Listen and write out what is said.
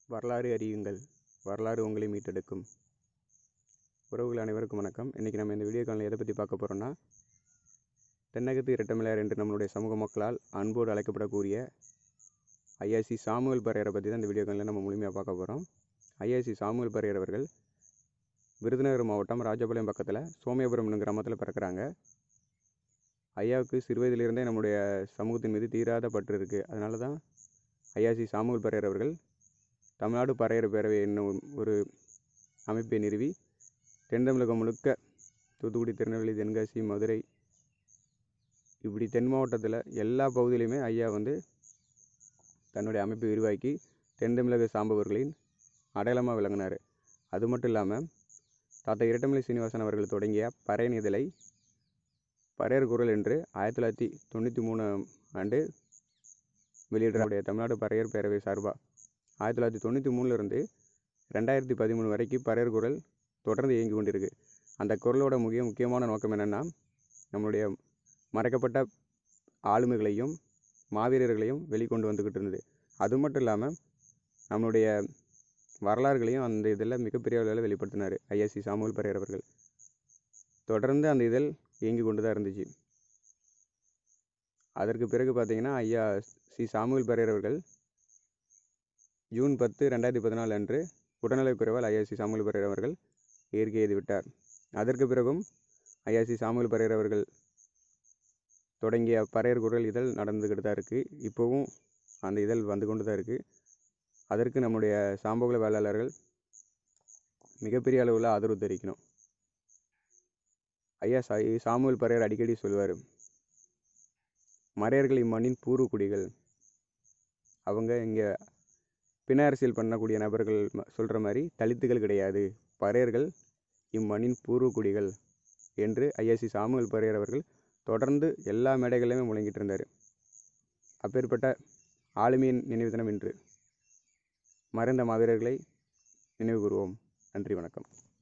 வரலாறு அறியுங்கள் வரலாறு உங்களை மீட்டெடுக்கும் உறவுகள் அனைவருக்கும் வணக்கம் இன்றைக்கி நம்ம இந்த வீடியோ காலில் எதை பற்றி பார்க்க போகிறோம்னா தென்னகத்து இரட்டமிளையார் என்று நம்மளுடைய சமூக மக்களால் அன்போடு அழைக்கப்படக்கூடிய ஐஆசி சாமுவேல் பரையரை பற்றி தான் இந்த வீடியோ காலில் நம்ம முழுமையாக பார்க்க போகிறோம் ஐஆசி சாமுவேல் பரையர் அவர்கள் விருதுநகர் மாவட்டம் ராஜபாளையம் பக்கத்தில் சோமேபுரம் என்னும் கிராமத்தில் பிறக்கிறாங்க ஐயாவுக்கு சிறுவயதிலிருந்தே நம்முடைய சமூகத்தின் மீது தீராத பற்று இருக்குது அதனால தான் ஐயாசி சாமுவேல் பரையர் அவர்கள் தமிழ்நாடு பறையர் பேரவை என்னும் ஒரு அமைப்பை நிறுவி தென் தமிழகம் முழுக்க தூத்துக்குடி திருநெல்வேலி தென்காசி மதுரை இப்படி தென் மாவட்டத்தில் எல்லா பகுதியிலையுமே ஐயா வந்து தன்னுடைய அமைப்பை விரிவாக்கி தென் தமிழக சாம்பவர்களின் அடையாளமாக விளங்கினார் அது மட்டும் இல்லாமல் தாத்தா இரட்டமலை சீனிவாசன் அவர்கள் தொடங்கிய பறையன் இதழை பறையர் குரல் என்று ஆயிரத்தி தொள்ளாயிரத்தி தொண்ணூற்றி மூணு ஆண்டு வெளியிடுற தமிழ்நாடு பறையர் பேரவை சார்பாக ஆயிரத்தி தொள்ளாயிரத்தி தொண்ணூற்றி மூணுலேருந்து ரெண்டாயிரத்தி பதிமூணு வரைக்கும் பறையர் குரல் தொடர்ந்து இயங்கி கொண்டிருக்கு அந்த குரலோட முக்கிய முக்கியமான நோக்கம் என்னென்னா நம்மளுடைய மறைக்கப்பட்ட ஆளுமைகளையும் மாவீரர்களையும் வெளிக்கொண்டு வந்துக்கிட்டு இருந்தது அது மட்டும் இல்லாமல் நம்மளுடைய வரலாறுகளையும் அந்த இதில் மிகப்பெரிய அளவில் வெளிப்படுத்தினார் ஐஎஸ்சி சாமுவேல் பரையர் அவர்கள் தொடர்ந்து அந்த இதழ் இயங்கி கொண்டு தான் இருந்துச்சு அதற்கு பிறகு பார்த்தீங்கன்னா ஐயா சி சாமுவேல் பரையர் அவர்கள் ஜூன் பத்து ரெண்டாயிரத்தி பதினாலு அன்று உடல்நலக்குறைவால் ஐஆர்சி சாமுவேல் பரையர் அவர்கள் இயற்கை எழுதி விட்டார் அதற்கு பிறகும் ஐஆர்சி சாமுவேல் பரையர் அவர்கள் தொடங்கிய பறையர் குரல் இதழ் நடந்துக்கிட்டு தான் இருக்குது இப்போவும் அந்த இதழ் வந்து கொண்டு தான் இருக்குது அதற்கு நம்முடைய சாம்பகுல வேளாளர்கள் மிகப்பெரிய அளவில் ஆதரவு தெரிவிக்கணும் ஐயா சா சாமுவேல் பரையர் அடிக்கடி சொல்லுவார் மறையர்கள் இம்மண்ணின் பூர்வ குடிகள் அவங்க இங்கே பிண அரசியல் பண்ணக்கூடிய நபர்கள் சொல்கிற மாதிரி தலித்துகள் கிடையாது பறையர்கள் இம்மண்ணின் பூர்வ குடிகள் என்று ஐஎஸ்சி சாமுவேல் பரையர் அவர்கள் தொடர்ந்து எல்லா மேடைகளிலுமே முழங்கிட்டு இருந்தார் அப்பேற்பட்ட ஆளுமையின் நினைவு தினம் இன்று மறைந்த மாவீரர்களை நினைவு கூறுவோம் நன்றி வணக்கம்